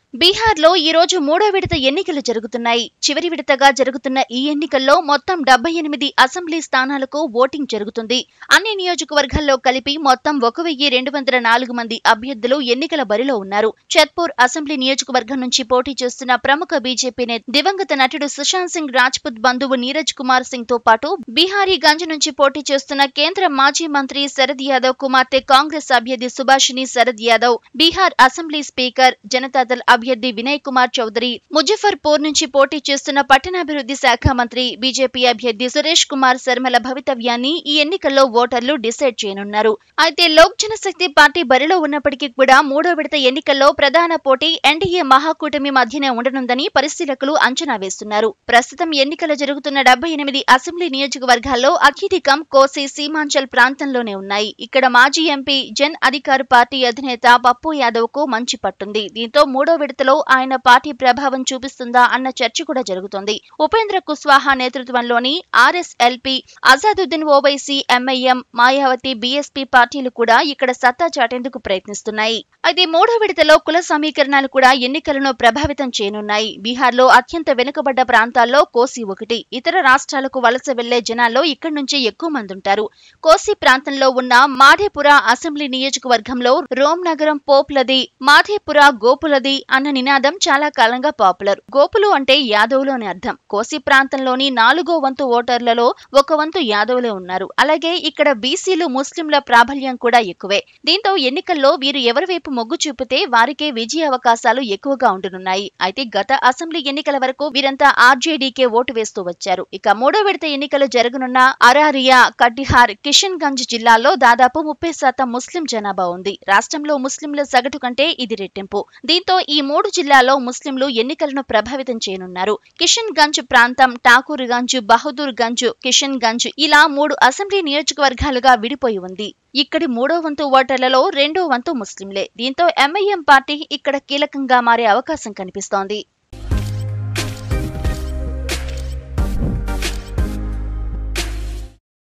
బీహార్లో ఈ రోజు మూడో విడత ఎన్నికలు జరుగుతున్నాయి చివరి విడతగా జరుగుతున్న ఈ ఎన్నికల్లో మొత్తం డెబ్బై ఎనిమిది అసెంబ్లీ స్థానాలకు ఓటింగ్ జరుగుతుంది అన్ని నియోజకవర్గాల్లో కలిపి మొత్తం ఒక వెయ్యి రెండు వందల నాలుగు మంది అభ్యర్థులు ఎన్నికల బరిలో ఉన్నారు చత్పూర్ అసెంబ్లీ నియోజకవర్గం నుంచి పోటీ చేస్తున్న ప్రముఖ బీజేపీ నేత దివంగత నటుడు సుశాంత్ సింగ్ రాజ్పుత్ బంధువు నీరజ్ కుమార్ సింగ్ తో పాటు బీహారీగంజ్ నుంచి పోటీ చేస్తున్న కేంద్ర మాజీ మంత్రి శరద్ యాదవ్ కుమార్తె కాంగ్రెస్ అభ్యర్థి సుభాషిణి శరద్ యాదవ్ బీహార్ అసెంబ్లీ స్పీకర్ జనతాదళ్ అభ్యర్థి వినయ్ కుమార్ చౌదరి ముజఫర్పూర్ నుంచి పోటీ చేస్తున్న పట్టణాభివృద్ధి శాఖ మంత్రి బీజేపీ అభ్యర్థి సురేష్ కుమార్ శర్మల భవితవ్యాన్ని ఈ ఎన్నికల్లో ఓటర్లు డిసైడ్ చేయనున్నారు అయితే లోక్ జనశక్తి పార్టీ బరిలో ఉన్నప్పటికీ కూడా మూడో విడత ఎన్నికల్లో ప్రధాన పోటీ ఎన్డీఏ మహాకూటమి మధ్యనే ఉండనుందని పరిశీలకులు అంచనా వేస్తున్నారు ప్రస్తుతం ఎన్నికలు జరుగుతున్న డెబ్బై ఎనిమిది అసెంబ్లీ నియోజకవర్గాల్లో అత్యధికం కోసి సీమాంచల్ ప్రాంతంలోనే ఉన్నాయి ఇక్కడ మాజీ ఎంపీ జన్ అధికార్ పార్టీ అధినేత పప్పు యాదవ్ కు మంచి పట్టుంది దీంతో మూడో విడతలో ఆయన పార్టీ ప్రభావం చూపిస్తుందా అన్న చర్చ కూడా జరుగుతోంది ఉపేంద్ర కుష్వాహా నేతృత్వంలోని RSLP Asaduddin Owaisi MIM Mayawati BSP పార్టీలు కూడా ఇక్కడ సత్తా చాటేందుకు ప్రయత్నిస్తున్నాయి అయితే మూడో విడతలో కుల సమీకరణాలు కూడా ఎన్నికలను ప్రభావితం చేయనున్నాయి బీహార్లో అత్యంత వెనుకబడ్డ ప్రాంతాల్లో కోసి ఒకటి ఇతర రాష్ట్రాలకు వలస వెళ్లే జనాల్లో ఇక్కడి నుంచే ఎక్కువ మంది ఉంటారు కోసి ప్రాంతంలో ఉన్న మాధేపుర అసెంబ్లీ నియోజకవర్గంలో రోమ్ నగరం పోపులది మాధేపుర గోపులది అన్న నినాదం చాలా కాలంగా పాపులర్ గోపులు అంటే యాదవులు అని అర్థం కోసి ప్రాంతంలోని నాలుగో వంతు ఓటర్లలో ఒక వంతు యాదవులే ఉన్నారు అలాగే ఇక్కడ బీసీలు ముస్లింల ప్రాబల్యం కూడా ఎక్కువే దీంతో ఎన్నికల్లో వీరు ఎవరి వైపు మొగ్గు చూపితే వారికే విజయ అవకాశాలు ఎక్కువగా ఉండనున్నాయి అయితే గత అసెంబ్లీ ఎన్నికల వరకు వీరంతా ఆర్జేడీకే ఓటు వేస్తూ వచ్చారు ఇక మూడో విడత ఎన్నికలు జరగనున్న అరారియా కటిహార్ కిషన్ గంజ్ జిల్లాల్లో దాదాపు ముప్పై శాతం ముస్లిం జనాభా ఉంది రాష్ట్రంలో ముస్లింల సగటు కంటే ఇది రెట్టింపు దీంతో ఈ మూడు జిల్లాల్లో ముస్లింలు ఎన్నికలను ప్రభావితం చేయనున్నారు కిషన్ గంజ్ ప్రాంతం ఠాకూర్ గంజ్ బహదూర్ గంజ్ కిషన్ గంజ్ ఇలా మూడు అసెంబ్లీ నియోజకవర్గాలుగా విడిపోయి ఉంది ఇక్కడి మూడో వంతు ఓటర్లలో రెండో వంతు ముస్లింలే దీంతో ఎంఐఎం పార్టీ ఇక్కడ కీలకంగా మారే అవకాశం కనిపిస్తోంది